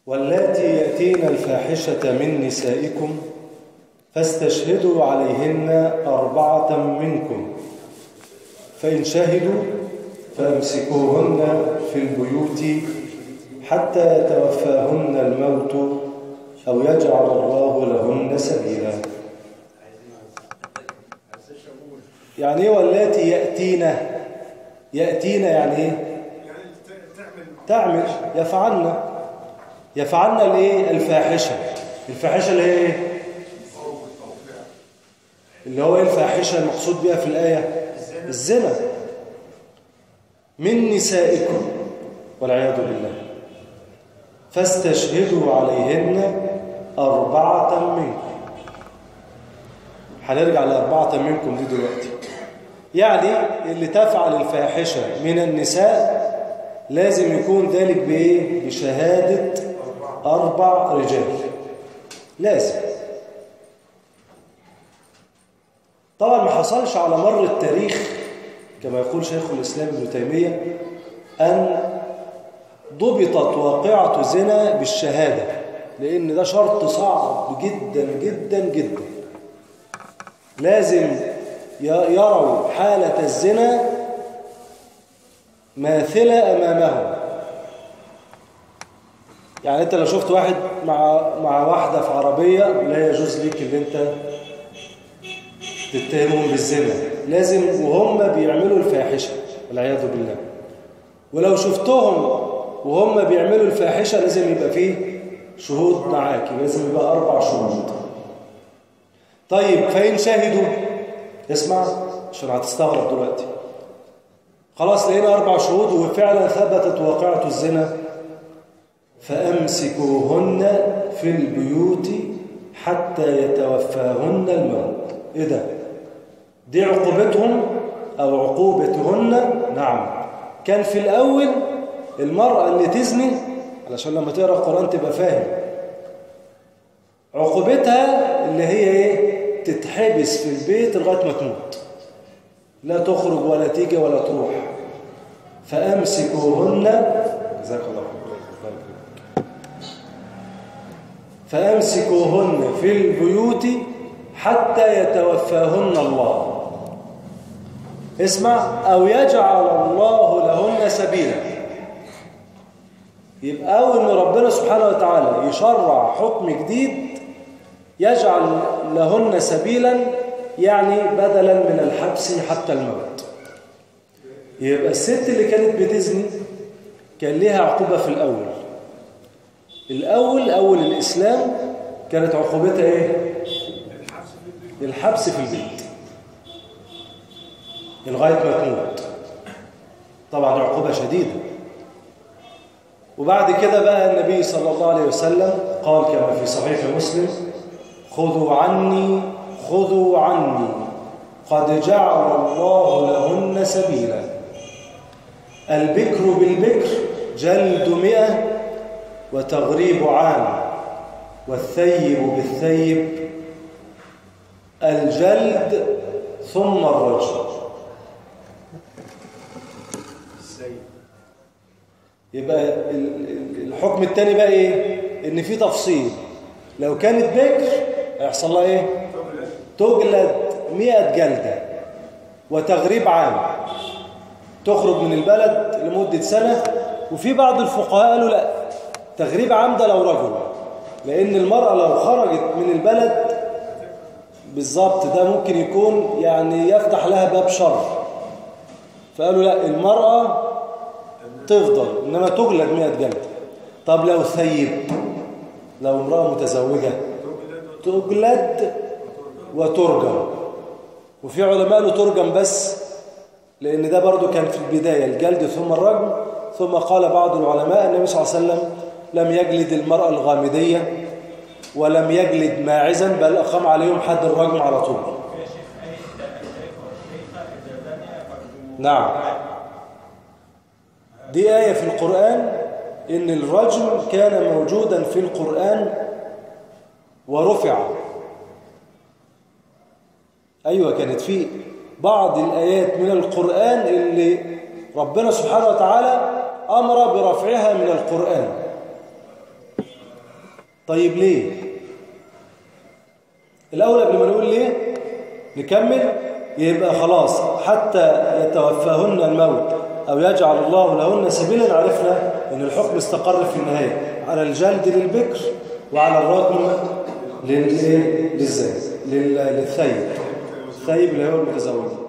واللاتي يأتين الفاحشة من نسائكم فاستشهدوا عليهن أربعة منكم فإن شهدوا فأمسكوهن في البيوت حتى يتوفاهن الموت أو يجعل الله لهن سبيلا يعني ايه واللاتي يأتينا يأتينا يعني ايه تعمل يفعلن يفعلن الايه الفاحشة الفاحشة اللي هي ايه اللي هو ايه الفاحشة المقصود بها في الآية الزنا من نسائكم والعياذ بالله فاستشهدوا عليهن أربعة منكم هنرجع لأربعة منكم دي دلوقتي يعني اللي تفعل الفاحشة من النساء لازم يكون ذلك بإيه؟ بشهادة أربع رجال لازم طبعا ما حصلش على مر التاريخ كما يقول شيخ الإسلام ابن تيمية أن ضبطت واقعة زنا بالشهادة لأن ده شرط صعب جدا جدا جدا لازم يروا حالة الزنا ماثلة أمامهم يعني أنت لو شفت واحد مع مع واحدة في عربية لا يجوز ليك اللي أنت تتهمهم بالزنا لازم وهم بيعملوا الفاحشة والعياذ بالله ولو شفتهم وهم بيعملوا الفاحشة لازم يبقى فيه شهود معاكي لازم يبقى أربع شهود طيب فإن شاهدوا اسمع عشان هتستغرب دلوقتي خلاص لقينا أربع شهود وفعلا ثبتت واقعة الزنا فأمسكوهن في البيوت حتى يتوفاهن الموت إيه ده؟ دي عقوبتهم أو عقوبتهن نعم كان في الأول المرأة اللي تزني علشان لما تقرأ القرآن تبقى فاهم عقوبتها اللي هي ايه تتحبس في البيت لغاية ما تموت لا تخرج ولا تيجي ولا تروح فأمسكوهن جزاك الله خير فأمسكوهن في البيوت حتى يتوفاهن الله اسمع أو يجعل الله لهن سبيلا يبقى أول ما ربنا سبحانه وتعالى يشرع حكم جديد يجعل لهن سبيلا يعني بدلا من الحبس حتى الموت يبقى الست اللي كانت بتزني كان لها عقوبة في الأول الأول أول الإسلام كانت عقوبتها إيه؟ الحبس في البيت لغاية ما تموت طبعا عقوبة شديدة وبعد كده بقى النبي صلى الله عليه وسلم قال كما في صحيح مسلم خذوا عني خذوا عني قد جعل الله لهن سبيلا البكر بالبكر جلد مئة وتغريب عام والثيب بالثيب الجلد ثم الرجل يبقى الحكم الثاني بقى ايه ان في تفصيل لو كانت بكر هيحصل لها ايه تجلد 100 جلده وتغريب عام تخرج من البلد لمده سنه وفي بعض الفقهاء قالوا لا تغريب عام ده لو رجل لان المراه لو خرجت من البلد بالظبط ده ممكن يكون يعني يفتح لها باب شر فقالوا لا المراه تفضل إنما تجلد 100 جلد طب لو ثيب لو امرأة متزوجة تجلد وترجم وفي علماء له ترجم بس لأن ده برضو كان في البداية الجلد ثم الرجم ثم قال بعض العلماء النبي صلى الله عليه وسلم لم يجلد المرأة الغامدية ولم يجلد ماعزا بل أقام عليهم حد الرجم على طول نعم دي آية في القرآن إن الرجم كان موجودا في القرآن ورفع أيوة كانت في بعض الآيات من القرآن اللي ربنا سبحانه وتعالى أمر برفعها من القرآن طيب ليه الأول قبل ما نقول ليه نكمل يبقى خلاص حتى يتوفاهن الموت أو يجعل الله لهن سبيلا عرفنا أن الحكم استقر في النهاية على الجلد للبكر وعلى الرجم للزي للثيب الثيب اللي هو المتزوج